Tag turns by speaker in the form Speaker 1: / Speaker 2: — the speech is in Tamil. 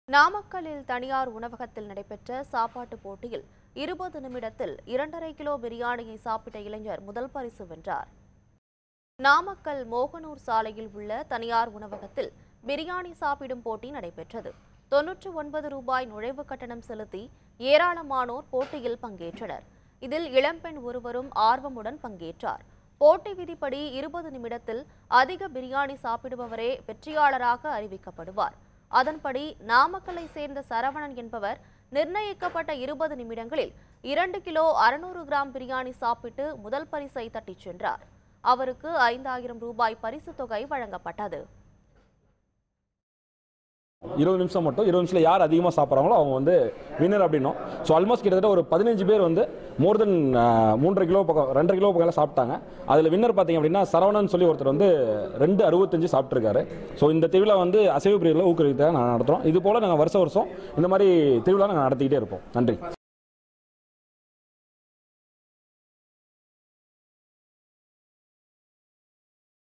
Speaker 1: நாமக்கல்லில் தனியார் உணவகத்தில் நடைபெற்ற சாப்பாட்டு போட்டியில் இருபது நிமிடத்தில் இரண்டரை கிலோ பிரியாணியை சாப்பிட்ட இளைஞர் முதல் பரிசு வென்றார் நாமக்கல் மோகனூர் சாலையில் உள்ள தனியார் உணவகத்தில் பிரியாணி சாப்பிடும் போட்டி நடைபெற்றது தொன்னூற்று ஒன்பது ரூபாய் நுழைவு கட்டணம் செலுத்தி ஏராளமானோர் போட்டியில் பங்கேற்றனர் இதில் இளம்பெண் ஒருவரும் ஆர்வமுடன் பங்கேற்றார் போட்டி விதிப்படி இருபது நிமிடத்தில் அதிக பிரியாணி சாப்பிடுபவரே வெற்றியாளராக அறிவிக்கப்படுவார் அதன்படி நாமக்கலை சேர்ந்த சரவணன் என்பவர் நிர்ணயிக்கப்பட்ட இருபது நிமிடங்களில் இரண்டு கிலோ அறுநூறு கிராம் பிரியாணி சாப்பிட்டு முதல் பரிசை தட்டிச் சென்றார் அவருக்கு ஐந்தாயிரம் ரூபாய் பரிசுத் தொகை வழங்கப்பட்டது
Speaker 2: இருபது நிமிஷம் மட்டும் இருபது நிமிஷத்தில் யார் அதிகமாக சாப்பிட்றாங்களோ அவங்க வந்து வின்னர் அப்படின்னும் ஸோ ஆல்மோஸ்ட் கிட்டத்தட்ட ஒரு பதினஞ்சு பேர் வந்து மோர் தென் மூன்றரை கிலோ பக்கம் ரெண்டரை கிலோ பக்கம் சாப்பிட்டாங்க அதில் வின்னர் பார்த்தீங்க அப்படின்னா சரவணன் சொல்லி ஒருத்தர் வந்து ரெண்டு அறுபத்தஞ்சு சாப்பிட்ருக்காரு ஸோ இந்த திருவிழா வந்து அசைவ பிரிவில் ஊக்குவிக்க நான் நடத்துகிறோம் இது போல் நாங்கள் வருஷம் வருஷம் இந்த மாதிரி திருவிழா நாங்கள் நடத்திக்கிட்டே இருப்போம் நன்றி